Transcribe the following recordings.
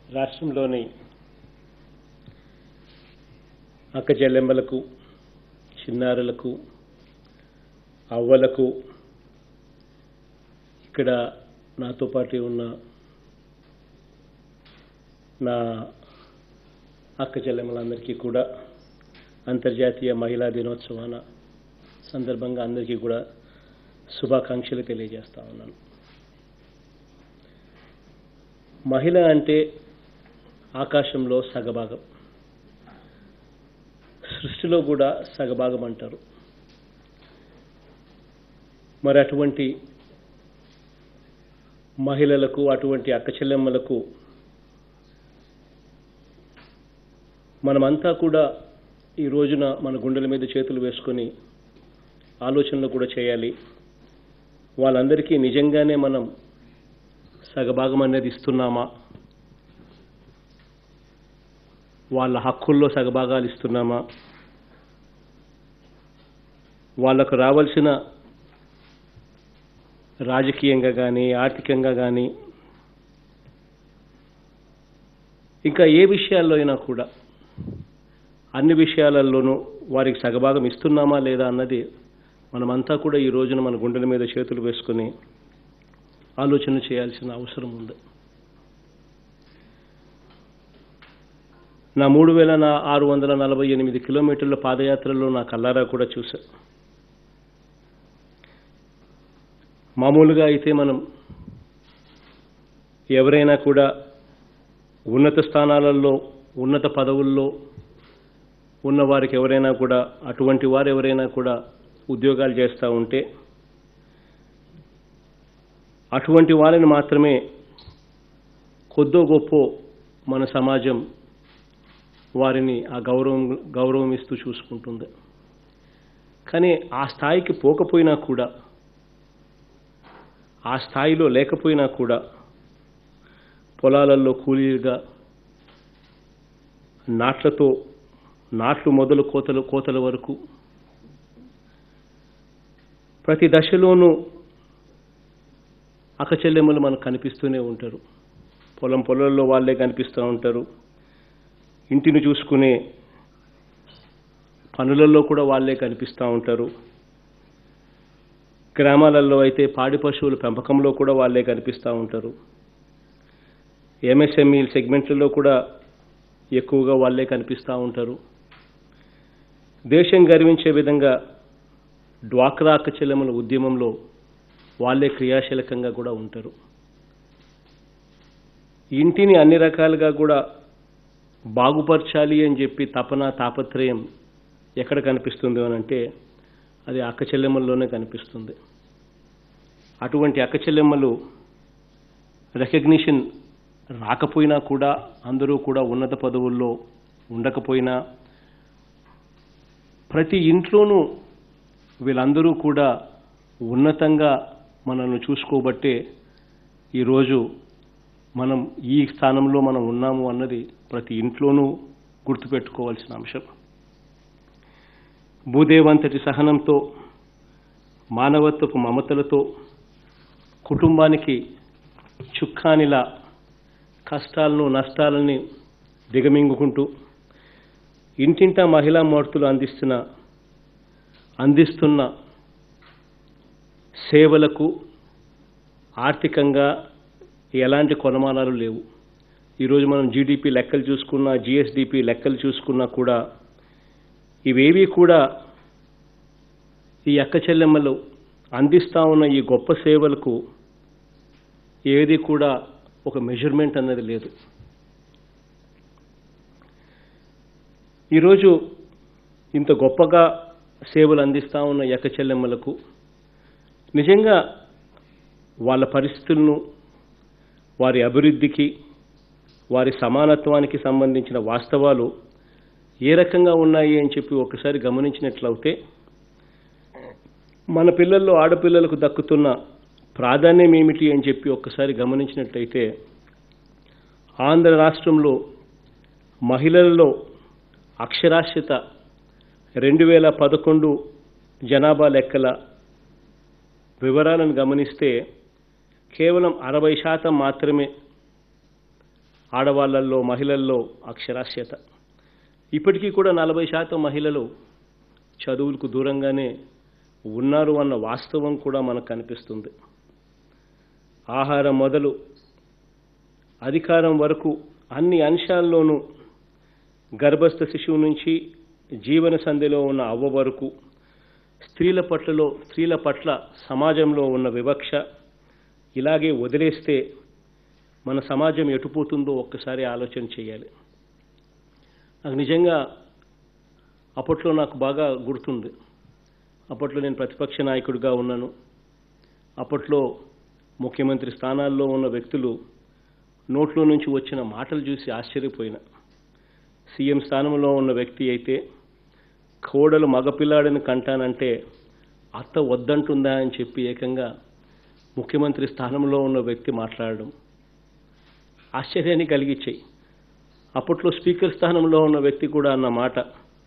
రాష్ట్రంలోని అక్క చెల్లెమ్మలకు చిన్నారులకు అవ్వలకు ఇక్కడ నాతో పాటు ఉన్న నా అక్క చెల్లెమ్మలందరికీ కూడా అంతర్జాతీయ మహిళా దినోత్సవాన సందర్భంగా అందరికీ కూడా శుభాకాంక్షలు తెలియజేస్తా ఉన్నాను మహిళ అంటే ఆకాశంలో సగభాగం సృష్టిలో కూడా సగభాగం అంటారు మరి అటువంటి మహిళలకు అటువంటి అక్క చెల్లెమ్మలకు మనమంతా కూడా ఈ రోజున మన గుండెల మీద చేతులు వేసుకొని ఆలోచనలు కూడా చేయాలి వాళ్ళందరికీ నిజంగానే మనం సగభాగం అనేది ఇస్తున్నామా వాళ్ళ హక్కుల్లో సగభాగాలు ఇస్తున్నామా వాళ్ళకు రావాల్సిన రాజకీయంగా కానీ ఆర్థికంగా కానీ ఇంకా ఏ విషయాల్లో అయినా కూడా అన్ని విషయాలలోనూ వారికి సగభాగం ఇస్తున్నామా లేదా అన్నది మనమంతా కూడా ఈ రోజున మన గుండెల మీద చేతులు వేసుకొని ఆలోచన చేయాల్సిన అవసరం ఉంది నా మూడు వేల నా ఆరు వందల నలభై ఎనిమిది కిలోమీటర్ల పాదయాత్రలో నా కల్లారా కూడా చూశా మామూలుగా అయితే మనం ఎవరైనా కూడా ఉన్నత స్థానాలలో ఉన్నత పదవుల్లో ఉన్న వారికి ఎవరైనా కూడా అటువంటి వారు ఎవరైనా కూడా ఉద్యోగాలు చేస్తూ ఉంటే అటువంటి వారిని మాత్రమే కొద్దో గొప్ప మన సమాజం వారిని ఆ గౌరవం గౌరవం ఇస్తూ చూసుకుంటుంది కానీ ఆ స్థాయికి పోకపోయినా కూడా ఆ స్థాయిలో లేకపోయినా కూడా పొలాలలో కూలీలుగా నాట్లతో నాట్లు మొదలు కోతలు కోతల వరకు ప్రతి దశలోనూ అక్కచెల్లెమ్మలు మనకు కనిపిస్తూనే ఉంటారు పొలం పొలంలో వాళ్ళే కనిపిస్తూ ఉంటారు ఇంటిని చూసుకునే పనులలో కూడా వాళ్ళే కనిపిస్తూ ఉంటారు గ్రామాలలో అయితే పాడి పశువుల పెంపకంలో కూడా వాళ్ళే కనిపిస్తూ ఉంటారు ఎంఎస్ఎంఈ సెగ్మెంట్లలో కూడా ఎక్కువగా వాళ్ళే కనిపిస్తూ ఉంటారు దేశం గర్వించే విధంగా డ్వాక్రా అక్కచెల్లెమ్మల ఉద్యమంలో వాళ్ళే క్రియాశీలకంగా కూడా ఉంటారు ఇంటిని అన్ని రకాలుగా కూడా బాగుపరచాలి అని చెప్పి తపన తాపత్రయం ఎక్కడ కనిపిస్తుంది అని అంటే అది అక్క చెల్లెమ్మల్లోనే కనిపిస్తుంది అటువంటి అక్క చెల్లెమ్మలు రికగ్నిషన్ రాకపోయినా కూడా అందరూ కూడా ఉన్నత పదవుల్లో ఉండకపోయినా ప్రతి ఇంట్లోనూ వీళ్ళందరూ కూడా ఉన్నతంగా మనల్ని చూసుకోబట్టే ఈరోజు మనం ఈ స్థానంలో మనం ఉన్నాము అన్నది ప్రతి ఇంట్లోనూ గుర్తుపెట్టుకోవాల్సిన అంశం భూదేవంతటి సహనంతో మానవత్వపు మమతలతో కుటుంబానికి చుక్కానిలా కష్టాలను నష్టాలని దిగమింగుకుంటూ ఇంటింటా మహిళా మూర్తులు అందిస్తున్న అందిస్తున్న సేవలకు ఆర్థికంగా ఎలాంటి కొనమానాలు లేవు ఈరోజు మనం జీడిపి లెక్కలు చూసుకున్నా జిఎస్డిపి లెక్కలు చూసుకున్నా కూడా ఇవేవి కూడా ఈ అక్క చెల్లెమ్మలు అందిస్తూ ఉన్న ఈ గొప్ప సేవలకు ఏది కూడా ఒక మెజర్మెంట్ అన్నది లేదు ఈరోజు ఇంత గొప్పగా సేవలు అందిస్తూ ఉన్న ఎక్క చెల్లెమ్మలకు నిజంగా వాళ్ళ పరిస్థితులను వారి అభివృద్ధికి వారి సమానత్వానికి సంబంధించిన వాస్తవాలు ఏ రకంగా ఉన్నాయి అని చెప్పి ఒకసారి గమనించినట్లయితే మన పిల్లల్లో ఆడపిల్లలకు దక్కుతున్న ప్రాధాన్యం ఏమిటి అని చెప్పి ఒక్కసారి గమనించినట్లయితే ఆంధ్ర రాష్ట్రంలో మహిళలలో అక్షరాస్యత రెండు వేల పదకొండు జనాభా లెక్కల వివరాలను గమనిస్తే కేవలం అరవై శాతం మాత్రమే ఆడవాళ్ళల్లో మహిళల్లో అక్షరాస్యత ఇప్పటికీ కూడా నలభై శాతం మహిళలు చదువులకు దూరంగానే ఉన్నారు అన్న వాస్తవం కూడా మనకు కనిపిస్తుంది ఆహారం మొదలు అధికారం వరకు అన్ని అంశాల్లోనూ గర్భస్థ శిశువు నుంచి జీవన సంధిలో ఉన్న అవ్వ వరకు స్త్రీల పట్లలో స్త్రీల పట్ల సమాజంలో ఉన్న వివక్ష ఇలాగే వదిలేస్తే మన సమాజం ఎటుపోతుందో ఒక్కసారి ఆలోచన చేయాలి నాకు నిజంగా అప్పట్లో నాకు బాగా గుర్తుంది అప్పట్లో నేను ప్రతిపక్ష నాయకుడిగా ఉన్నాను అప్పట్లో ముఖ్యమంత్రి స్థానాల్లో ఉన్న వ్యక్తులు నోట్లో నుంచి వచ్చిన మాటలు చూసి ఆశ్చర్యపోయిన సీఎం స్థానంలో ఉన్న వ్యక్తి అయితే కోడలు మగపిల్లాడిని కంటానంటే అత్త వద్దంటుందా అని చెప్పి ఏకంగా ముఖ్యమంత్రి స్థానంలో ఉన్న వ్యక్తి మాట్లాడడం ఆశ్చర్యాన్ని కలిగించాయి అప్పట్లో స్పీకర్ స్థానంలో ఉన్న వ్యక్తి కూడా అన్న మాట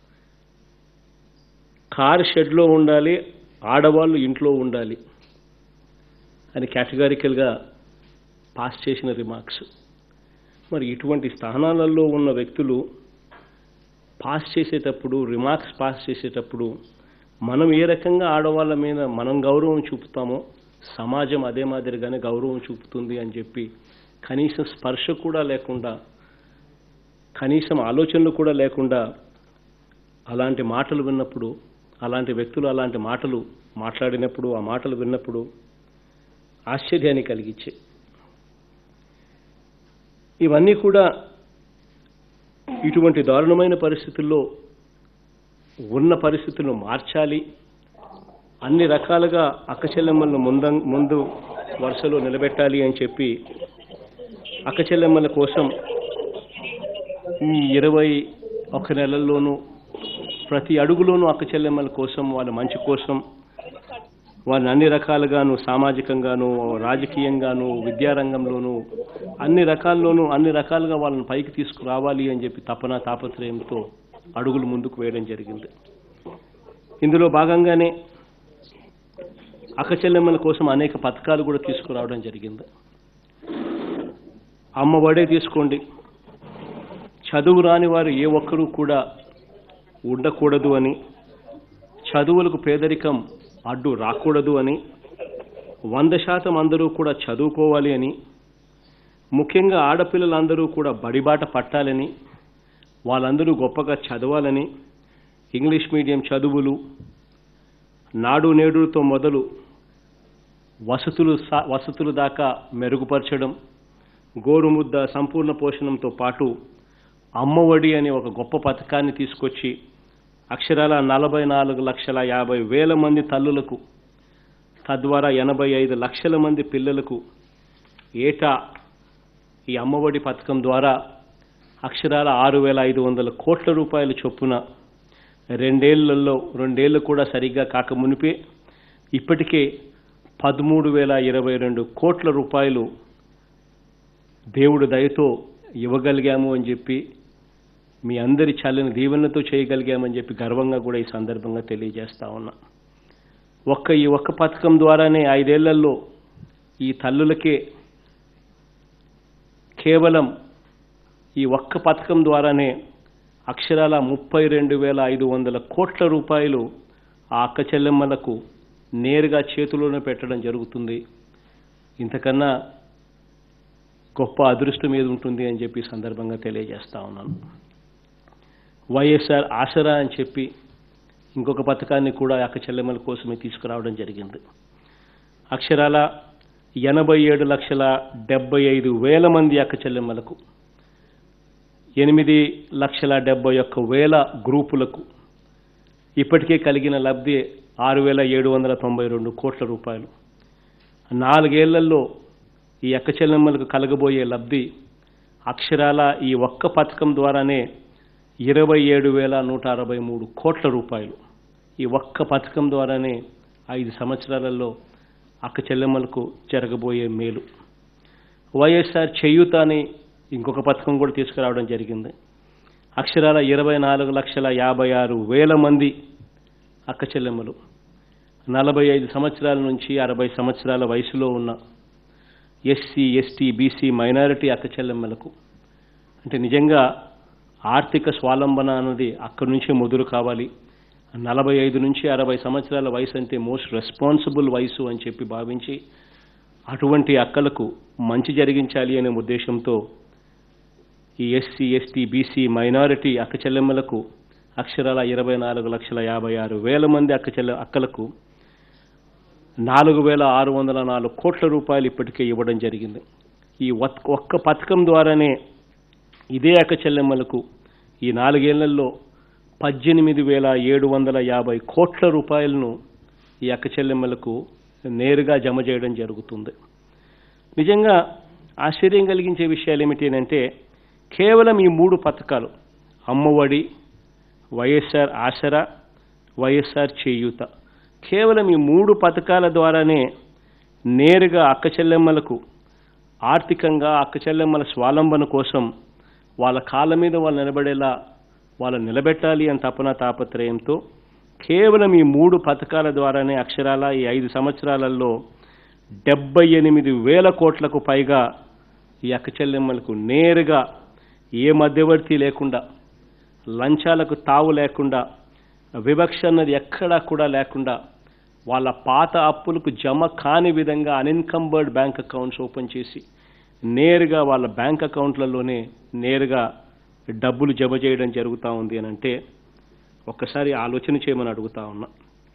కార్ షెడ్లో ఉండాలి ఆడవాళ్ళు ఇంట్లో ఉండాలి అని కేటగారికల్గా పాస్ చేసిన రిమార్క్స్ మరి ఇటువంటి స్థానాలలో ఉన్న వ్యక్తులు పాస్ చేసేటప్పుడు రిమార్క్స్ పాస్ చేసేటప్పుడు మనం ఏ రకంగా ఆడవాళ్ళ మీద మనం గౌరవం చూపుతామో సమాజం అదే మాదిరిగానే గౌరవం చూపుతుంది అని చెప్పి కనీసం స్పర్శ కూడా లేకుండా కనీసం ఆలోచనలు కూడా లేకుండా అలాంటి మాటలు విన్నప్పుడు అలాంటి వ్యక్తులు అలాంటి మాటలు మాట్లాడినప్పుడు ఆ మాటలు విన్నప్పుడు ఆశ్చర్యాన్ని కలిగించే ఇవన్నీ కూడా ఇటువంటి దారుణమైన పరిస్థితుల్లో ఉన్న పరిస్థితులను మార్చాలి అన్ని రకాలుగా అక్కచెల్లెమ్మలను ముంద ముందు వరుసలో నిలబెట్టాలి అని చెప్పి అక్కచెల్లెమ్మల కోసం ఈ ఇరవై ఒక నెలల్లోనూ ప్రతి అడుగులోనూ అక్కచెల్లెమ్మల కోసం వాళ్ళ మంచి కోసం వారిని అన్ని రకాలుగాను సామాజికంగాను రాజకీయంగాను విద్యారంగంలోనూ అన్ని రకాల్లోనూ అన్ని రకాలుగా వాళ్ళని పైకి తీసుకురావాలి అని చెప్పి తపన తాపత్రయంతో అడుగులు ముందుకు వేయడం జరిగింది ఇందులో భాగంగానే అక్కచెల్లెమ్మల కోసం అనేక పథకాలు కూడా తీసుకురావడం జరిగింది అమ్మ ఒడే తీసుకోండి చదువు రాని వారు ఏ ఒక్కరూ కూడా ఉండకూడదు అని చదువులకు పేదరికం అడ్డు రాకూడదు అని వంద శాతం అందరూ కూడా చదువుకోవాలి అని ముఖ్యంగా ఆడపిల్లలందరూ కూడా బడిబాట పట్టాలని వాళ్ళందరూ గొప్పగా చదవాలని ఇంగ్లీష్ మీడియం చదువులు నాడు నేడుతో మొదలు వసతులు సా- వసతులు దాకా మెరుగుపరచడం గోరుముద్ద సంపూర్ణ పోషణంతో పాటు అమ్మఒడి అనే ఒక గొప్ప పథకాన్ని తీసుకొచ్చి అక్షరాల నలభై నాలుగు లక్షల యాభై వేల మంది తల్లులకు తద్వారా ఎనభై ఐదు లక్షల మంది పిల్లలకు ఏటా ఈ అమ్మఒడి పథకం ద్వారా అక్షరాల ఆరు వేల ఐదు వందల కోట్ల రూపాయల చొప్పున రెండేళ్లలో రెండేళ్లు కూడా సరిగ్గా కాక మునిపే ఇప్పటికే పదమూడు వేల ఇరవై రెండు కోట్ల రూపాయలు దేవుడు దయతో ఇవ్వగలిగాము అని చెప్పి మీ అందరి చల్లని దీవెనతో చేయగలిగామని చెప్పి గర్వంగా కూడా ఈ సందర్భంగా తెలియజేస్తా ఉన్నా ఒక్క ఈ ఒక్క పథకం ద్వారానే ఐదేళ్లలో ఈ తల్లులకే కేవలం ఈ ఒక్క పథకం ద్వారానే అక్షరాల ముప్పై రెండు వేల ఐదు వందల కోట్ల రూపాయలు ఆ అక్క చెల్లెమ్మలకు నేరుగా చేతిలోనే పెట్టడం జరుగుతుంది ఇంతకన్నా గొప్ప అదృష్టం ఏది ఉంటుంది అని చెప్పి ఈ సందర్భంగా తెలియజేస్తా ఉన్నాను వైఎస్ఆర్ ఆసరా అని చెప్పి ఇంకొక పథకాన్ని కూడా అక్క చెల్లెమ్మల కోసమే తీసుకురావడం జరిగింది అక్షరాల ఎనభై ఏడు లక్షల డెబ్బై ఐదు వేల మంది అక్క చెల్లెమ్మలకు ఎనిమిది లక్షల డెబ్బై ఒక్క వేల గ్రూపులకు ఇప్పటికే కలిగిన లబ్ధి ఆరు వేల ఏడు వందల తొంభై రెండు కోట్ల రూపాయలు నాలుగేళ్లలో ఈ అక్క చెల్లెమ్మలకు కలగబోయే లబ్ధి అక్షరాల ఈ ఒక్క పథకం ద్వారానే ఇరవై ఏడు వేల నూట అరవై మూడు కోట్ల రూపాయలు ఈ ఒక్క పథకం ద్వారానే ఐదు సంవత్సరాలలో అక్క చెల్లెమ్మలకు జరగబోయే మేలు వైఎస్ఆర్ చేయూత అని ఇంకొక పథకం కూడా తీసుకురావడం జరిగింది అక్షరాల ఇరవై నాలుగు లక్షల యాభై ఆరు వేల మంది అక్క చెల్లెమ్మలు నలభై ఐదు సంవత్సరాల నుంచి అరవై సంవత్సరాల వయసులో ఉన్న ఎస్సీ ఎస్టీ బీసీ మైనారిటీ అక్క చెల్లెమ్మలకు అంటే నిజంగా ఆర్థిక స్వాలంబన అన్నది అక్కడి నుంచే మొదలు కావాలి నలభై ఐదు నుంచి అరవై సంవత్సరాల వయసు అంటే మోస్ట్ రెస్పాన్సిబుల్ వయసు అని చెప్పి భావించి అటువంటి అక్కలకు మంచి జరిగించాలి అనే ఉద్దేశంతో ఈ ఎస్సీ ఎస్టీ బీసీ మైనారిటీ అక్క చెల్లెమ్మలకు అక్షరాల ఇరవై నాలుగు లక్షల యాభై ఆరు వేల మంది అక్క చెల్లె అక్కలకు నాలుగు వేల ఆరు వందల నాలుగు కోట్ల రూపాయలు ఇప్పటికే ఇవ్వడం జరిగింది ఈ ఒక్- ఒక్క పథకం ద్వారానే ఇదే అక్క చెల్లెమ్మలకు ఈ నాలుగేళ్లలో పద్దెనిమిది వేల ఏడు వందల యాభై కోట్ల రూపాయలను ఈ అక్క చెల్లెమ్మలకు నేరుగా జమ చేయడం జరుగుతుంది నిజంగా ఆశ్చర్యం కలిగించే విషయాలు ఏమిటి అంటే కేవలం ఈ మూడు పథకాలు అమ్మఒడి వైఎస్ఆర్ ఆసరా వైఎస్ఆర్ చేయూత కేవలం ఈ మూడు పథకాల ద్వారానే నేరుగా అక్క చెల్లెమ్మలకు ఆర్థికంగా అక్క చెల్లెమ్మల స్వాలంబన కోసం వాళ్ళ కాళ్ళ మీద వాళ్ళు నిలబడేలా వాళ్ళు నిలబెట్టాలి అని తపన తాపత్రయంతో కేవలం ఈ మూడు పథకాల ద్వారానే అక్షరాల ఈ ఐదు సంవత్సరాలలో డెబ్బై ఎనిమిది వేల కోట్లకు పైగా ఈ అక్క చెల్లెమ్మలకు నేరుగా ఏ మధ్యవర్తి లేకుండా లంచాలకు తావు లేకుండా వివక్ష అన్నది ఎక్కడా కూడా లేకుండా వాళ్ళ పాత అప్పులకు జమ కాని విధంగా అన్ఇన్కంబర్డ్ బ్యాంక్ అకౌంట్స్ ఓపెన్ చేసి నేరుగా వాళ్ళ బ్యాంక్ అకౌంట్లలోనే నేరుగా డబ్బులు జమ చేయడం జరుగుతూ ఉంది అని అంటే ఒక్కసారి ఆలోచన చేయమని అడుగుతా ఉన్నా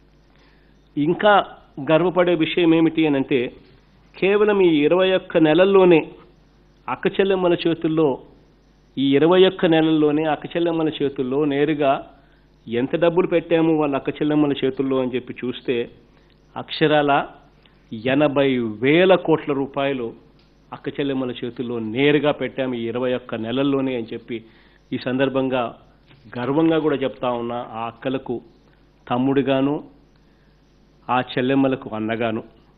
ఇంకా గర్వపడే విషయం ఏమిటి అని అంటే కేవలం ఈ ఇరవై ఒక్క నెలల్లోనే అక్క చెల్లెమ్మల చేతుల్లో ఈ ఇరవై ఒక్క నెలల్లోనే అక్క చెల్లెమ్మల చేతుల్లో నేరుగా ఎంత డబ్బులు పెట్టాము వాళ్ళ అక్క చెల్లెమ్మల చేతుల్లో అని చెప్పి చూస్తే అక్షరాల ఎనభై వేల కోట్ల రూపాయలు అక్క చెల్లెమ్మల చేతుల్లో నేరుగా పెట్టాము ఈ ఇరవై ఒక్క నెలల్లోనే అని చెప్పి ఈ సందర్భంగా గర్వంగా కూడా చెప్తా ఉన్నా ఆ అక్కలకు తమ్ముడిగాను ఆ చెల్లెమ్మలకు అన్నగాను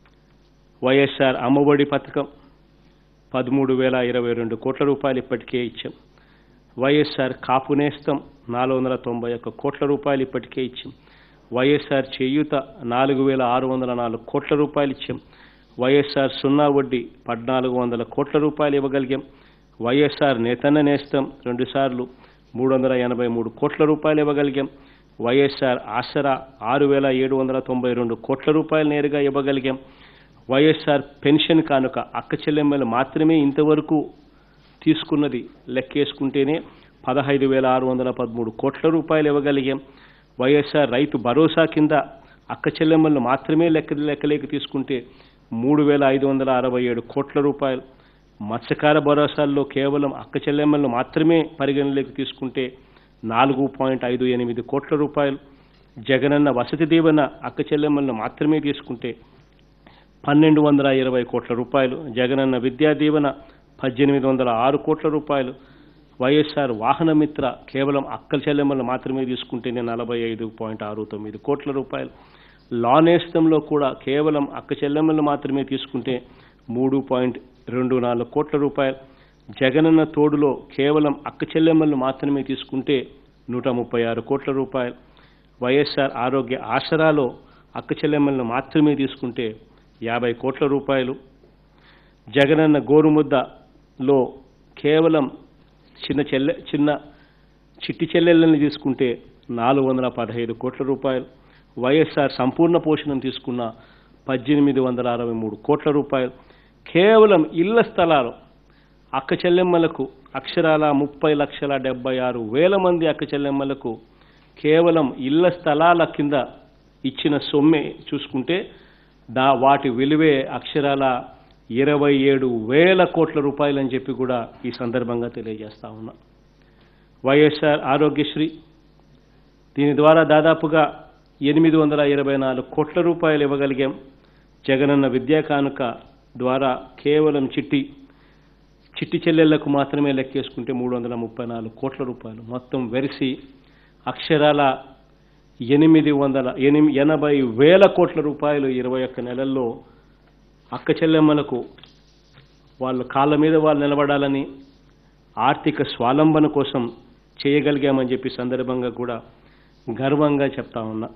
వైఎస్ఆర్ అమ్మఒడి పథకం పదమూడు వేల ఇరవై రెండు కోట్ల రూపాయలు ఇప్పటికే ఇచ్చాం వైఎస్ఆర్ కాపు నేస్తం నాలుగు వందల తొంభై ఒక్క కోట్ల రూపాయలు ఇప్పటికే ఇచ్చాం వైఎస్ఆర్ చేయూత నాలుగు వేల ఆరు వందల నాలుగు కోట్ల రూపాయలు ఇచ్చాం వైఎస్ఆర్ సున్నా వడ్డీ పద్నాలుగు వందల కోట్ల రూపాయలు ఇవ్వగలిగాం వైఎస్ఆర్ నేతన్న నేస్తం రెండుసార్లు మూడు వందల ఎనభై మూడు కోట్ల రూపాయలు ఇవ్వగలిగాం వైఎస్ఆర్ ఆసరా ఆరు వేల ఏడు వందల తొంభై రెండు కోట్ల రూపాయలు నేరుగా ఇవ్వగలిగాం వైఎస్ఆర్ పెన్షన్ కానుక అక్క చెల్లెమ్మలు మాత్రమే ఇంతవరకు తీసుకున్నది లెక్కేసుకుంటేనే పదహైదు వేల ఆరు వందల పదమూడు కోట్ల రూపాయలు ఇవ్వగలిగాం వైఎస్ఆర్ రైతు భరోసా కింద అక్క చెల్లెమ్మలను మాత్రమే లెక్క లెక్కలేక తీసుకుంటే మూడు వేల ఐదు వందల అరవై ఏడు కోట్ల రూపాయలు మత్స్యకార భరోసాల్లో కేవలం అక్క చెల్లెమ్మలను మాత్రమే పరిగణలోకి తీసుకుంటే నాలుగు పాయింట్ ఐదు ఎనిమిది కోట్ల రూపాయలు జగనన్న వసతి దీవెన అక్క చెల్లెమ్మలను మాత్రమే తీసుకుంటే పన్నెండు వందల ఇరవై కోట్ల రూపాయలు జగనన్న విద్యా దీవెన పద్దెనిమిది వందల ఆరు కోట్ల రూపాయలు వైఎస్ఆర్ వాహన మిత్ర కేవలం అక్కల చెల్లెమ్మలు మాత్రమే తీసుకుంటేనే నలభై ఐదు పాయింట్ ఆరు తొమ్మిది కోట్ల రూపాయలు లానేస్తంలో కూడా కేవలం అక్క చెల్లెమ్మలు మాత్రమే తీసుకుంటే మూడు పాయింట్ రెండు నాలుగు కోట్ల రూపాయలు జగనన్న తోడులో కేవలం అక్క చెల్లెమ్మలు మాత్రమే తీసుకుంటే నూట ముప్పై ఆరు కోట్ల రూపాయలు వైఎస్ఆర్ ఆరోగ్య ఆసరాలో అక్క చెల్లెమ్మలను మాత్రమే తీసుకుంటే యాభై కోట్ల రూపాయలు జగనన్న గోరుముద్దలో కేవలం చిన్న చెల్లె చిన్న చిట్టి చెల్లెళ్ళని తీసుకుంటే నాలుగు వందల పదహైదు కోట్ల రూపాయలు వైఎస్ఆర్ సంపూర్ణ పోషణం తీసుకున్న పద్దెనిమిది వందల అరవై మూడు కోట్ల రూపాయలు కేవలం ఇళ్ల స్థలాలు అక్క చెల్లెమ్మలకు అక్షరాల ముప్పై లక్షల డెబ్బై ఆరు వేల మంది అక్క చెల్లెమ్మలకు కేవలం ఇళ్ల స్థలాల కింద ఇచ్చిన సొమ్మే చూసుకుంటే దా వాటి విలువే అక్షరాల ఇరవై ఏడు వేల కోట్ల రూపాయలు అని చెప్పి కూడా ఈ సందర్భంగా తెలియజేస్తా ఉన్నా వైఎస్ఆర్ ఆరోగ్యశ్రీ దీని ద్వారా దాదాపుగా ఎనిమిది వందల ఇరవై నాలుగు కోట్ల రూపాయలు ఇవ్వగలిగాం జగనన్న విద్యా కానుక ద్వారా కేవలం చిట్టి చిట్టి చెల్లెళ్లకు మాత్రమే లెక్కేసుకుంటే మూడు వందల ముప్పై నాలుగు కోట్ల రూపాయలు మొత్తం వెరిసి అక్షరాల ఎనిమిది వందల ఎనిమి ఎనభై వేల కోట్ల రూపాయలు ఇరవై ఒక్క నెలల్లో అక్క చెల్లెమ్మలకు వాళ్ళ కాళ్ళ మీద వాళ్ళు నిలబడాలని ఆర్థిక స్వాలంబన కోసం చేయగలిగామని చెప్పి సందర్భంగా కూడా గర్వంగా చెప్తా ఉన్నా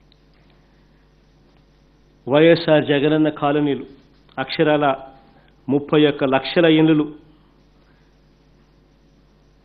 వైఎస్ఆర్ జగనన్న కాలనీలు అక్షరాల ముప్పై ఒక్క లక్షల ఇళ్ళు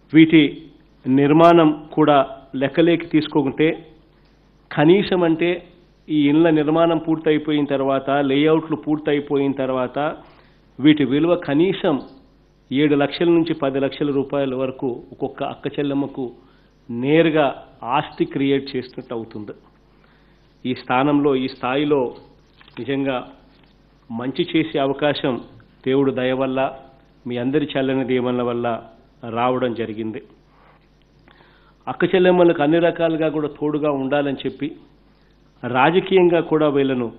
వీటి నిర్మాణం కూడా లెక్కలేకి తీసుకోకుంటే కనీసం అంటే ఈ ఇండ్ల నిర్మాణం పూర్తయిపోయిన తర్వాత లేఅవుట్లు పూర్తయిపోయిన తర్వాత వీటి విలువ కనీసం ఏడు లక్షల నుంచి పది లక్షల రూపాయల వరకు ఒక్కొక్క అక్క చెల్లెమ్మకు నేరుగా ఆస్తి క్రియేట్ చేసినట్టు అవుతుంది ఈ స్థానంలో ఈ స్థాయిలో నిజంగా మంచి చేసే అవకాశం దేవుడు దయ వల్ల మీ అందరి చల్లని దీవెనల వల్ల రావడం జరిగింది అక్క చెల్లెమ్మలకు అన్ని రకాలుగా కూడా తోడుగా ఉండాలని చెప్పి రాజకీయంగా కూడా వీళ్ళను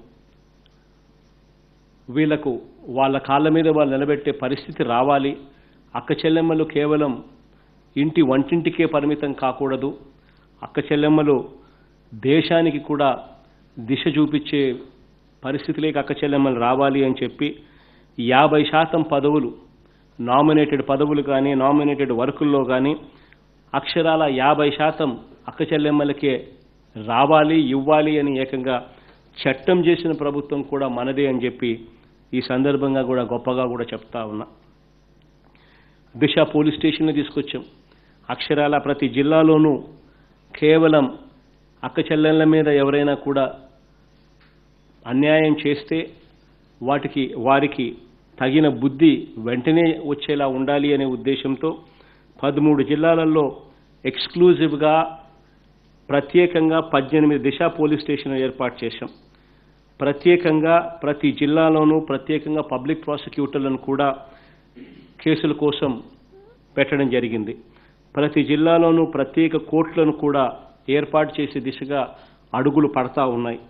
వీళ్ళకు వాళ్ళ కాళ్ళ మీద వాళ్ళు నిలబెట్టే పరిస్థితి రావాలి అక్క చెల్లెమ్మలు కేవలం ఇంటి వంటింటికే పరిమితం కాకూడదు అక్క చెల్లెమ్మలు దేశానికి కూడా దిశ చూపించే పరిస్థితిలోకి అక్క చెల్లెమ్మలు రావాలి అని చెప్పి యాభై శాతం పదవులు నామినేటెడ్ పదవులు కానీ నామినేటెడ్ వర్కుల్లో కానీ అక్షరాల యాభై శాతం అక్క చెల్లెమ్మలకే రావాలి ఇవ్వాలి అని ఏకంగా చట్టం చేసిన ప్రభుత్వం కూడా మనదే అని చెప్పి ఈ సందర్భంగా కూడా గొప్పగా కూడా చెప్తా ఉన్నా దిశ పోలీస్ స్టేషన్లో తీసుకొచ్చాం అక్షరాల ప్రతి జిల్లాలోనూ కేవలం అక్క చెల్లెళ్ళ మీద ఎవరైనా కూడా అన్యాయం చేస్తే వాటికి వారికి తగిన బుద్ధి వెంటనే వచ్చేలా ఉండాలి అనే ఉద్దేశంతో పదమూడు జిల్లాలలో ఎక్స్క్లూజివ్గా ప్రత్యేకంగా పద్దెనిమిది దిశ పోలీస్ స్టేషన్ ఏర్పాటు చేశాం ప్రత్యేకంగా ప్రతి జిల్లాలోనూ ప్రత్యేకంగా పబ్లిక్ ప్రాసిక్యూటర్లను కూడా కేసుల కోసం పెట్టడం జరిగింది ప్రతి జిల్లాలోనూ ప్రత్యేక కోర్టులను కూడా ఏర్పాటు చేసే దిశగా అడుగులు పడతా ఉన్నాయి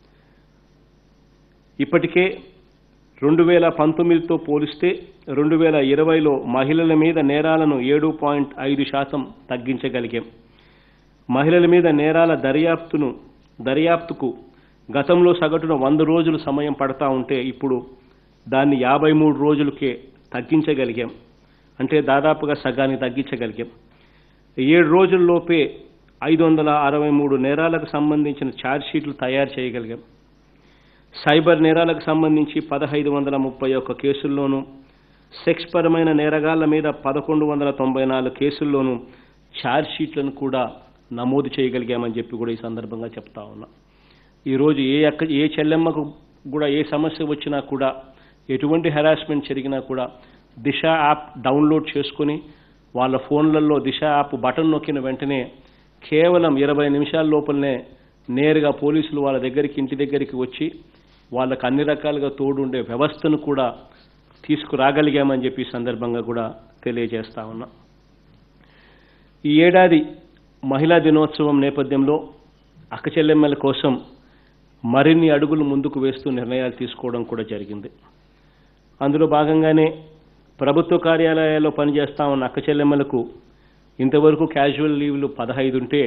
ఇప్పటికే రెండు వేల పంతొమ్మిదితో పోలిస్తే రెండు వేల ఇరవైలో మహిళల మీద నేరాలను ఏడు పాయింట్ ఐదు శాతం తగ్గించగలిగాం మహిళల మీద నేరాల దర్యాప్తును దర్యాప్తుకు గతంలో సగటున వంద రోజులు సమయం పడతా ఉంటే ఇప్పుడు దాన్ని యాభై మూడు రోజులకే తగ్గించగలిగాం అంటే దాదాపుగా సగానికి తగ్గించగలిగాం ఏడు రోజుల్లోపే ఐదు వందల అరవై మూడు నేరాలకు సంబంధించిన ఛార్జ్షీట్లు తయారు చేయగలిగాం సైబర్ నేరాలకు సంబంధించి పదహైదు వందల ముప్పై ఒక్క కేసుల్లోనూ సెక్స్ పరమైన నేరగాళ్ల మీద పదకొండు వందల తొంభై నాలుగు కేసుల్లోనూ ఛార్జ్షీట్లను కూడా నమోదు చేయగలిగామని చెప్పి కూడా ఈ సందర్భంగా చెప్తా ఉన్నా ఈరోజు ఏ అక్క ఏ చెల్లెమ్మకు కూడా ఏ సమస్య వచ్చినా కూడా ఎటువంటి హెరాస్మెంట్ జరిగినా కూడా దిశ యాప్ డౌన్లోడ్ చేసుకుని వాళ్ళ ఫోన్లలో దిశ యాప్ బటన్ నొక్కిన వెంటనే కేవలం ఇరవై నిమిషాల లోపలనే నేరుగా పోలీసులు వాళ్ళ దగ్గరికి ఇంటి దగ్గరికి వచ్చి వాళ్ళకు అన్ని రకాలుగా తోడుండే వ్యవస్థను కూడా తీసుకురాగలిగామని చెప్పి ఈ సందర్భంగా కూడా తెలియజేస్తా ఉన్నా ఈ ఏడాది మహిళా దినోత్సవం నేపథ్యంలో అక్క చెల్లెమ్మల కోసం మరిన్ని అడుగులు ముందుకు వేస్తూ నిర్ణయాలు తీసుకోవడం కూడా జరిగింది అందులో భాగంగానే ప్రభుత్వ కార్యాలయాల్లో పనిచేస్తా ఉన్న అక్క చెల్లెమ్మలకు ఇంతవరకు క్యాజువల్ లీవ్లు పదహైదు ఉంటే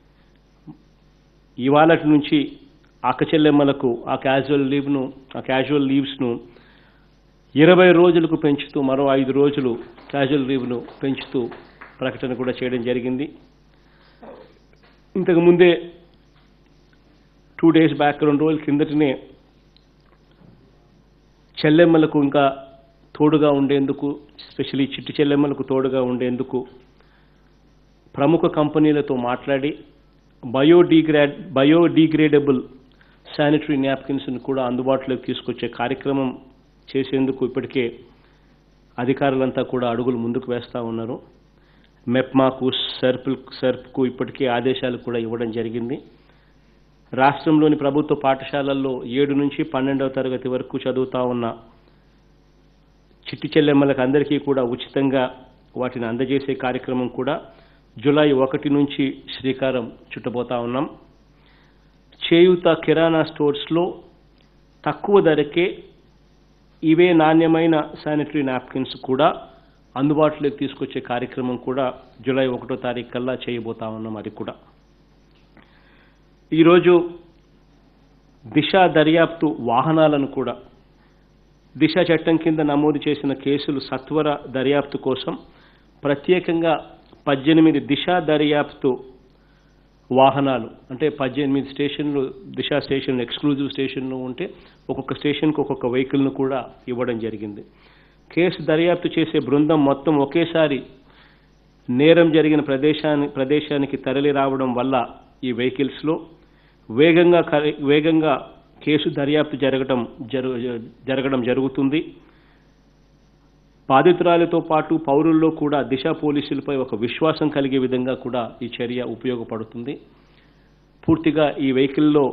ఇవాళటి నుంచి అక్క చెల్లెమ్మలకు ఆ క్యాజువల్ లీవ్ను ఆ క్యాజువల్ లీవ్స్ను ఇరవై రోజులకు పెంచుతూ మరో ఐదు రోజులు క్యాజువల్ లీవ్ను పెంచుతూ ప్రకటన కూడా చేయడం జరిగింది ఇంతకు ముందే టూ డేస్ బ్యాక్ రెండు రోజుల కిందటనే చెల్లెమ్మలకు ఇంకా తోడుగా ఉండేందుకు స్పెషల్లీ చిట్టి చెల్లెమ్మలకు తోడుగా ఉండేందుకు ప్రముఖ కంపెనీలతో మాట్లాడి బయోడీగ్రాడ్ బయోడీగ్రేడబుల్ శానిటరీ న్యాప్కిన్స్ను కూడా అందుబాటులోకి తీసుకొచ్చే కార్యక్రమం చేసేందుకు ఇప్పటికే అధికారులంతా కూడా అడుగులు ముందుకు వేస్తూ ఉన్నారు మెప్మాకు సర్ప్ సర్ప్కు ఇప్పటికే ఆదేశాలు కూడా ఇవ్వడం జరిగింది రాష్ట్రంలోని ప్రభుత్వ పాఠశాలల్లో ఏడు నుంచి పన్నెండవ తరగతి వరకు చదువుతా ఉన్న చిట్టి చెల్లెమ్మలకు అందరికీ కూడా ఉచితంగా వాటిని అందజేసే కార్యక్రమం కూడా జూలై ఒకటి నుంచి శ్రీకారం చుట్టబోతా ఉన్నాం చేయూత కిరాణా స్టోర్స్లో తక్కువ ధరకే ఇవే నాణ్యమైన శానిటరీ నాప్కిన్స్ కూడా అందుబాటులోకి తీసుకొచ్చే కార్యక్రమం కూడా జూలై ఒకటో తారీఖు కల్లా చేయబోతా ఉన్నాం అది కూడా ఈరోజు దిశ దర్యాప్తు వాహనాలను కూడా దిశ చట్టం కింద నమోదు చేసిన కేసులు సత్వర దర్యాప్తు కోసం ప్రత్యేకంగా పద్దెనిమిది దిశ దర్యాప్తు వాహనాలు అంటే పద్దెనిమిది స్టేషన్లు దిశ స్టేషన్ ఎక్స్క్లూజివ్ స్టేషన్లు ఉంటే ఒక్కొక్క స్టేషన్కి ఒక్కొక్క వెహికల్ను కూడా ఇవ్వడం జరిగింది కేసు దర్యాప్తు చేసే బృందం మొత్తం ఒకేసారి నేరం జరిగిన ప్రదేశాన్ని ప్రదేశానికి తరలి రావడం వల్ల ఈ వెహికల్స్లో వేగంగా కరి- వేగంగా కేసు దర్యాప్తు జరగడం జరు జరగడం జరుగుతుంది బాధితురాలతో పాటు పౌరుల్లో కూడా దిశ పోలీసులపై ఒక విశ్వాసం కలిగే విధంగా కూడా ఈ చర్య ఉపయోగపడుతుంది పూర్తిగా ఈ వెహికల్లో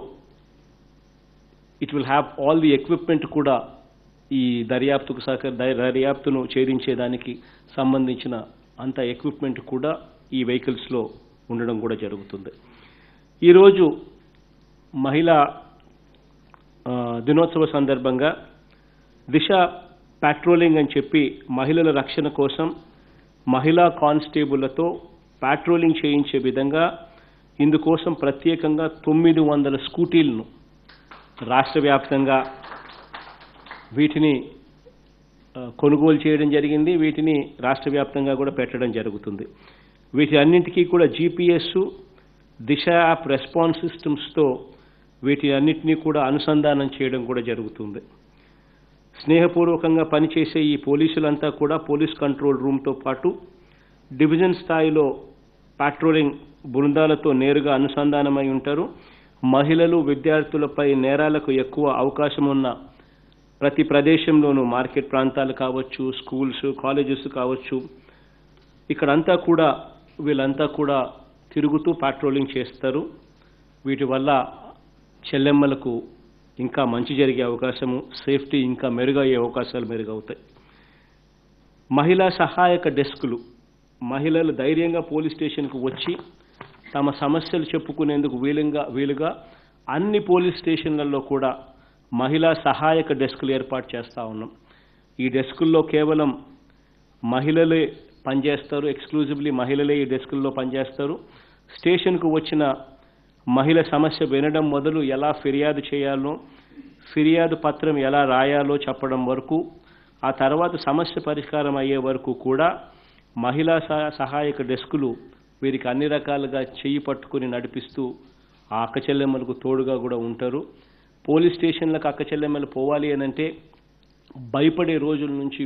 it will have all the equipment కూడా ఈ దర్యాప్తుకు సహకర దర్- దర్యాప్తును ఛేదించేదానికి సంబంధించిన అంత ఎక్విప్మెంట్ కూడా ఈ వెహికల్స్లో ఉండడం కూడా జరుగుతుంది ఈరోజు మహిళా ఆ, దినోత్సవ సందర్భంగా దిశ పాట్రోలింగ్ అని చెప్పి మహిళల రక్షణ కోసం మహిళా కానిస్టేబుళ్లతో పాట్రోలింగ్ చేయించే విధంగా ఇందుకోసం ప్రత్యేకంగా తొమ్మిది వందల స్కూటీలను రాష్ట్ర వ్యాప్తంగా వీటిని ఆ, కొనుగోలు చేయడం జరిగింది వీటిని రాష్ట్ర వ్యాప్తంగా కూడా పెట్టడం జరుగుతుంది వీటి అన్నింటికీ కూడా జీపీఎస్ దిశ యాప్ రెస్పాన్స్ సిస్టమ్స్తో వీటి అన్నిటినీ కూడా అనుసంధానం చేయడం కూడా జరుగుతుంది స్నేహపూర్వకంగా పనిచేసే ఈ పోలీసులంతా కూడా పోలీస్ కంట్రోల్ రూమ్తో పాటు డివిజన్ స్థాయిలో పాట్రోలింగ్ బృందాలతో నేరుగా అనుసంధానమై ఉంటారు మహిళలు విద్యార్థులపై నేరాలకు ఎక్కువ అవకాశం ఉన్న ప్రతి ప్రదేశంలోనూ మార్కెట్ ప్రాంతాలు కావచ్చు స్కూల్స్ కాలేజెస్ కావచ్చు ఇక్కడంతా కూడా వీళ్ళంతా కూడా తిరుగుతూ పాట్రోలింగ్ చేస్తారు వీటి వల్ల చెల్లెమ్మలకు ఇంకా మంచి జరిగే అవకాశము సేఫ్టీ ఇంకా మెరుగయ్యే అవకాశాలు మెరుగవుతాయి మహిళా సహాయక డెస్కులు మహిళలు ధైర్యంగా పోలీస్ స్టేషన్కు వచ్చి తమ సమస్యలు చెప్పుకునేందుకు వీలుగా వీలుగా అన్ని పోలీస్ స్టేషన్లలో కూడా మహిళా సహాయక డెస్కులు ఏర్పాటు చేస్తూ ఉన్నాం ఈ డెస్కుల్లో కేవలం మహిళలే పనిచేస్తారు ఎక్స్క్లూజివ్లీ మహిళలే ఈ డెస్కుల్లో పనిచేస్తారు స్టేషన్కు వచ్చిన మహిళ సమస్య వినడం మొదలు ఎలా ఫిర్యాదు చేయాలో ఫిర్యాదు పత్రం ఎలా రాయాలో చెప్పడం వరకు ఆ తర్వాత సమస్య పరిష్కారం అయ్యే వరకు కూడా మహిళా సహ- సహాయక డెస్కులు వీరికి అన్ని రకాలుగా చెయ్యి పట్టుకుని నడిపిస్తూ ఆ అక్క చెల్లెమ్మలకు తోడుగా కూడా ఉంటారు పోలీస్ స్టేషన్లకు అక్క చెల్లెమ్మలు పోవాలి అని అంటే భయపడే రోజుల నుంచి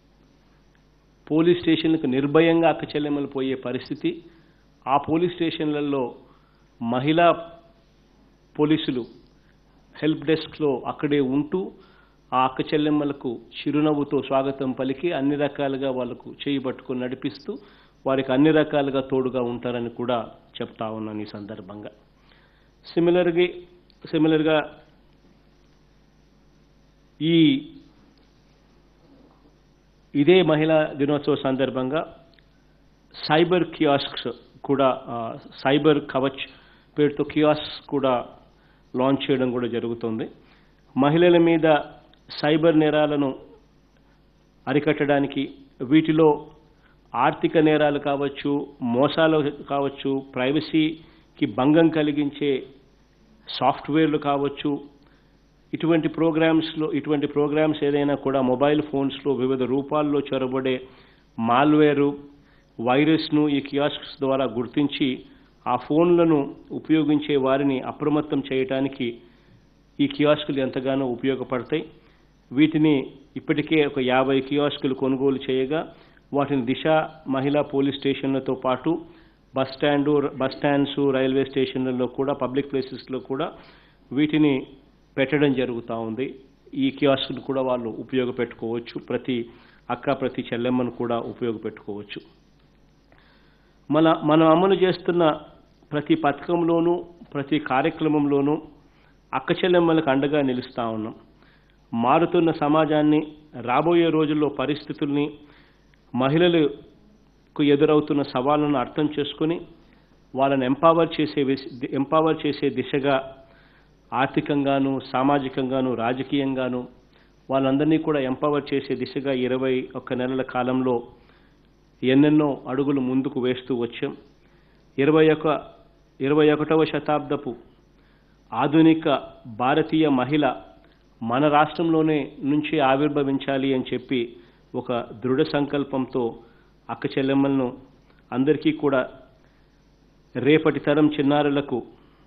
పోలీస్ స్టేషన్లకు నిర్భయంగా అక్క చెల్లెమ్మలు పోయే పరిస్థితి ఆ పోలీస్ స్టేషన్లలో మహిళా పోలీసులు హెల్ప్ డెస్క్లో అక్కడే ఉంటూ ఆ అక్క చెల్లెమ్మలకు చిరునవ్వుతో స్వాగతం పలికి అన్ని రకాలుగా వాళ్ళకు చేయి పట్టుకొని నడిపిస్తూ వారికి అన్ని రకాలుగా తోడుగా ఉంటారని కూడా చెప్తా ఉన్నాను ఈ సందర్భంగా సిమిలర్గా సిమిలర్గా ఈ ఇదే మహిళా దినోత్సవ సందర్భంగా సైబర్ కియాస్క్స్ కూడా ఆ, సైబర్ కవచ్ పేరుతో కియాస్క్ కూడా లాంచ్ చేయడం కూడా జరుగుతుంది మహిళల మీద సైబర్ నేరాలను అరికట్టడానికి వీటిలో ఆర్థిక నేరాలు కావచ్చు మోసాలు కావచ్చు ప్రైవసీకి భంగం కలిగించే సాఫ్ట్వేర్లు కావచ్చు ఇటువంటి ప్రోగ్రామ్స్లో ఇటువంటి ప్రోగ్రామ్స్ ఏదైనా కూడా మొబైల్ ఫోన్స్లో వివిధ రూపాల్లో చొరబడే మాల్వేరు వైరస్ను ఈ కియాస్క్స్ ద్వారా గుర్తించి ఆ ఫోన్లను ఉపయోగించే వారిని అప్రమత్తం చేయటానికి ఈ కియాస్కులు ఎంతగానో ఉపయోగపడతాయి వీటిని ఇప్పటికే ఒక యాభై కియాస్కులు కొనుగోలు చేయగా వాటిని దిశ మహిళా పోలీస్ స్టేషన్లతో పాటు bus stand bus stands railway స్టేషన్లలో కూడా పబ్లిక్ ప్లేసెస్లో కూడా వీటిని పెట్టడం జరుగుతూ ఉంది ఈ కియాస్కులు కూడా వాళ్ళు ఉపయోగపెట్టుకోవచ్చు ప్రతి అక్క ప్రతి చెల్లెమ్మను కూడా ఉపయోగపెట్టుకోవచ్చు మన మనం అమలు చేస్తున్న ప్రతి పథకంలోనూ ప్రతి కార్యక్రమంలోనూ అక్క చెల్లెమ్మలకు అండగా నిలుస్తూ ఉన్నాం మారుతున్న సమాజాన్ని రాబోయే రోజుల్లో పరిస్థితుల్ని మహిళలకు ఎదురవుతున్న సవాళ్ళను అర్థం చేసుకొని వాళ్ళని ఎంపవర్ చేసే విస్- ఎంపవర్ చేసే దిశగా ఆర్థికంగాను సామాజికంగాను రాజకీయంగాను వాళ్ళందరినీ కూడా ఎంపవర్ చేసే దిశగా ఇరవై ఒక్క నెలల కాలంలో ఎన్నెన్నో అడుగులు ముందుకు వేస్తూ వచ్చాం ఇరవై ఒక ఇరవై ఒకటవ శతాబ్దపు ఆధునిక భారతీయ మహిళ మన రాష్ట్రంలోనే నుంచి ఆవిర్భవించాలి అని చెప్పి ఒక దృఢ సంకల్పంతో అక్క చెల్లెమ్మలను అందరికీ కూడా రేపటి తరం చిన్నారులకు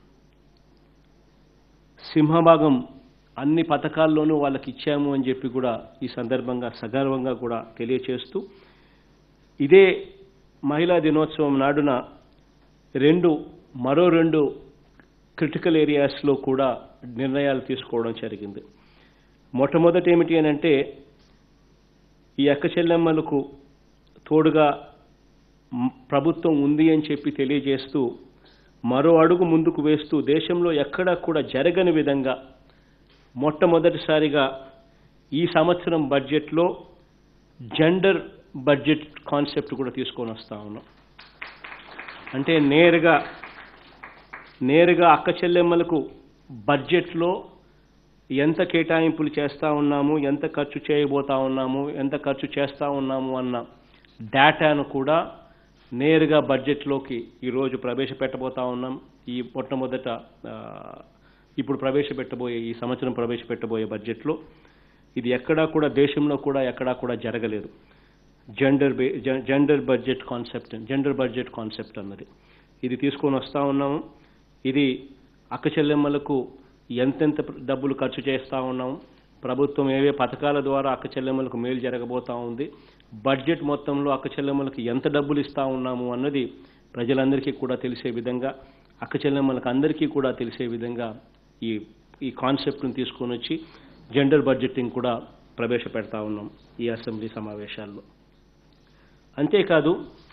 సింహభాగం అన్ని పథకాల్లోనూ వాళ్ళకి ఇచ్చాము అని చెప్పి కూడా ఈ సందర్భంగా సగర్వంగా కూడా తెలియచేస్తూ ఇదే మహిళా దినోత్సవం నాడున రెండు మరో రెండు క్రిటికల్ ఏరియాస్లో కూడా నిర్ణయాలు తీసుకోవడం జరిగింది మొట్టమొదటి ఏమిటి అని అంటే ఈ అక్క చెల్లెమ్మలకు తోడుగా మ్, ప్రభుత్వం ఉంది అని చెప్పి తెలియజేస్తూ మరో అడుగు ముందుకు వేస్తూ దేశంలో ఎక్కడా కూడా జరగని విధంగా మొట్టమొదటిసారిగా ఈ సంవత్సరం బడ్జెట్లో జెండర్ బడ్జెట్ కాన్సెప్ట్ కూడా తీసుకొని వస్తా ఉన్నాం అంటే నేరుగా నేరుగా అక్క చెల్లెమ్మలకు బడ్జెట్లో ఎంత కేటాయింపులు చేస్తూ ఉన్నాము ఎంత ఖర్చు చేయబోతా ఉన్నాము ఎంత ఖర్చు చేస్తూ ఉన్నాము అన్న డేటాను కూడా నేరుగా బడ్జెట్లోకి ఈరోజు ప్రవేశపెట్టబోతా ఉన్నాం ఈ మొట్టమొదట ఆ, ఇప్పుడు ప్రవేశపెట్టబోయే ఈ సంవత్సరం ప్రవేశపెట్టబోయే బడ్జెట్లో ఇది ఎక్కడా కూడా దేశంలో కూడా ఎక్కడా కూడా జరగలేదు జెండర్ బే gender budget concept gender budget concept అన్నది ఇది తీసుకొని వస్తూ ఉన్నాము ఇది అక్క చెల్లెమ్మలకు ఎంతెంత డబ్బులు ఖర్చు చేస్తూ ఉన్నాము ప్రభుత్వం ఏవే పథకాల ద్వారా అక్క చెల్లెమ్మలకు మేలు జరగబోతా ఉంది బడ్జెట్ మొత్తంలో అక్క చెల్లెమ్మలకు ఎంత డబ్బులు ఇస్తా ఉన్నాము అన్నది ప్రజలందరికీ కూడా తెలిసే విధంగా అక్క చెల్లెమ్మలకు అందరికీ కూడా తెలిసే విధంగా ఈ ఈ కాన్సెప్ట్ను తీసుకొని వచ్చి జెండర్ బడ్జెటింగ్ కూడా ప్రవేశపెడతా ఉన్నాం ఈ అసెంబ్లీ సమావేశాల్లో అంతేకాదు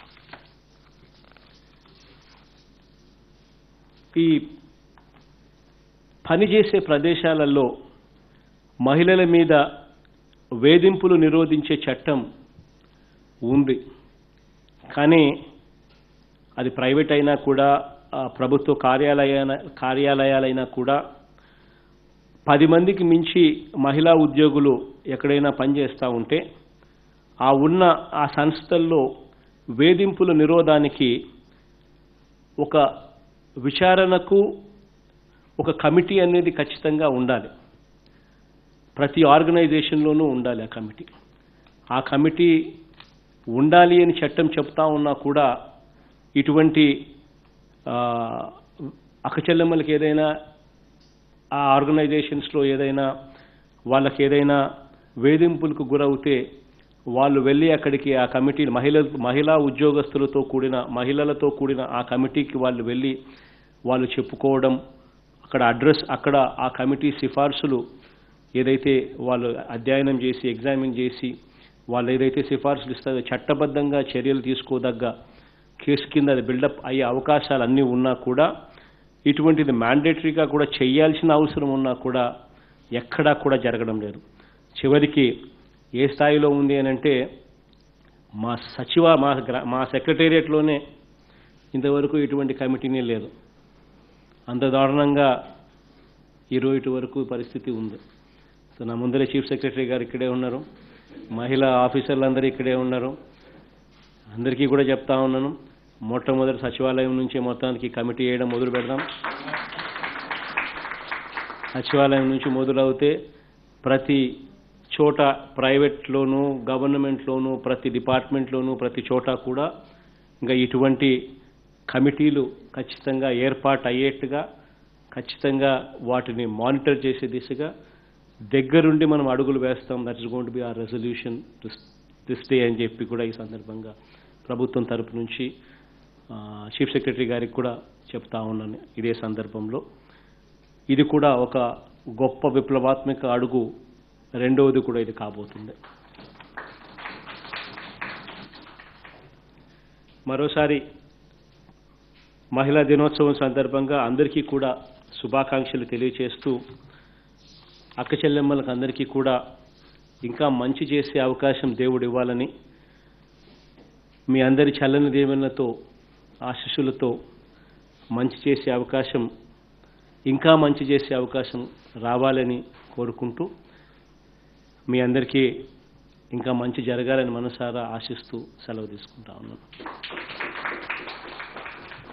ఈ పనిచేసే ప్రదేశాలలో మహిళల మీద వేధింపులు నిరోధించే చట్టం ఉంది కానీ అది ప్రైవేట్ అయినా కూడా ఆ, ప్రభుత్వ కార్యాలయాల కార్యాలయాలైనా కూడా పది మందికి మించి మహిళా ఉద్యోగులు ఎక్కడైనా పనిచేస్తూ ఉంటే ఆ ఉన్న ఆ సంస్థల్లో వేధింపుల నిరోధానికి ఒక విచారణకు ఒక కమిటీ అనేది ఖచ్చితంగా ఉండాలి ప్రతి ఆర్గనైజేషన్లోనూ ఉండాలి ఆ కమిటీ ఆ కమిటీ ఉండాలి అని చట్టం చెప్తా ఉన్నా కూడా ఇటువంటి ఆ, అక్కచెల్లెమ్మలకి ఏదైనా ఆ ఆర్గనైజేషన్స్లో ఏదైనా వాళ్ళకి ఏదైనా వేధింపులకు గురవుతే వాళ్ళు వెళ్ళి అక్కడికి ఆ కమిటీ మహిళ మహిళా ఉద్యోగస్తులతో కూడిన మహిళలతో కూడిన ఆ కమిటీకి వాళ్ళు వెళ్ళి వాళ్ళు చెప్పుకోవడం అక్కడ అడ్రస్ అక్కడ ఆ కమిటీ సిఫార్సులు ఏదైతే వాళ్ళు అధ్యయనం చేసి ఎగ్జామిన్ చేసి వాళ్ళు ఏదైతే సిఫార్సులు ఇస్తారో చట్టబద్ధంగా చర్యలు తీసుకోదగ్గ కేసు కింద అది బిల్డప్ అయ్యే అవకాశాలు అన్నీ ఉన్నా కూడా ఇటువంటిది మ్యాండేటరీగా కూడా చేయాల్సిన అవసరం ఉన్నా కూడా ఎక్కడా కూడా జరగడం లేదు చివరికి ఏ స్థాయిలో ఉంది అని అంటే మా సచివ మా గ్రా మా సెక్రటేరియట్లోనే ఇంతవరకు ఇటువంటి కమిటీనే లేదు అంత దారుణంగా ఈరోజు ఇటు వరకు పరిస్థితి ఉంది సో నా ముందరే చీఫ్ సెక్రటరీ గారు ఇక్కడే ఉన్నారు మహిళా ఆఫీసర్లు ఇక్కడే ఉన్నారు అందరికీ కూడా చెప్తా ఉన్నాను మొట్టమొదటి సచివాలయం నుంచి మొత్తానికి కమిటీ వేయడం మొదలు పెడదాం సచివాలయం నుంచి మొదలవుతే ప్రతి చోట ప్రైవేట్లోను గవర్నమెంట్లోను ప్రతి డిపార్ట్మెంట్లోను ప్రతి చోట కూడా ఇంకా ఇటువంటి కమిటీలు ఖచ్చితంగా ఏర్పాటు అయ్యేట్టుగా ఖచ్చితంగా వాటిని మానిటర్ చేసే దిశగా దగ్గరుండి మనం అడుగులు వేస్తాం that is gone to be our resolution this day అని చెప్పి కూడా ఈ సందర్భంగా ప్రభుత్వం తరపు నుంచి ఆ, చీఫ్ సెక్రటరీ గారికి కూడా చెప్తా ఉన్నాను ఇదే సందర్భంలో ఇది కూడా ఒక గొప్ప విప్లవాత్మక అడుగు రెండవది కూడా ఇది కాబోతుంది మరోసారి మహిళా దినోత్సవం సందర్భంగా అందరికీ కూడా శుభాకాంక్షలు తెలియచేస్తూ అక్క చెల్లెమ్మలకు అందరికీ కూడా ఇంకా మంచి చేసే అవకాశం దేవుడు ఇవ్వాలని మీ అందరి చల్లని దీవెనలతో ఆశీస్సులతో మంచి చేసే అవకాశం ఇంకా మంచి చేసే అవకాశం రావాలని కోరుకుంటూ మీ అందరికీ ఇంకా మంచి జరగాలని మనసారా ఆశిస్తూ సెలవు తీసుకుంటా ఉన్నాను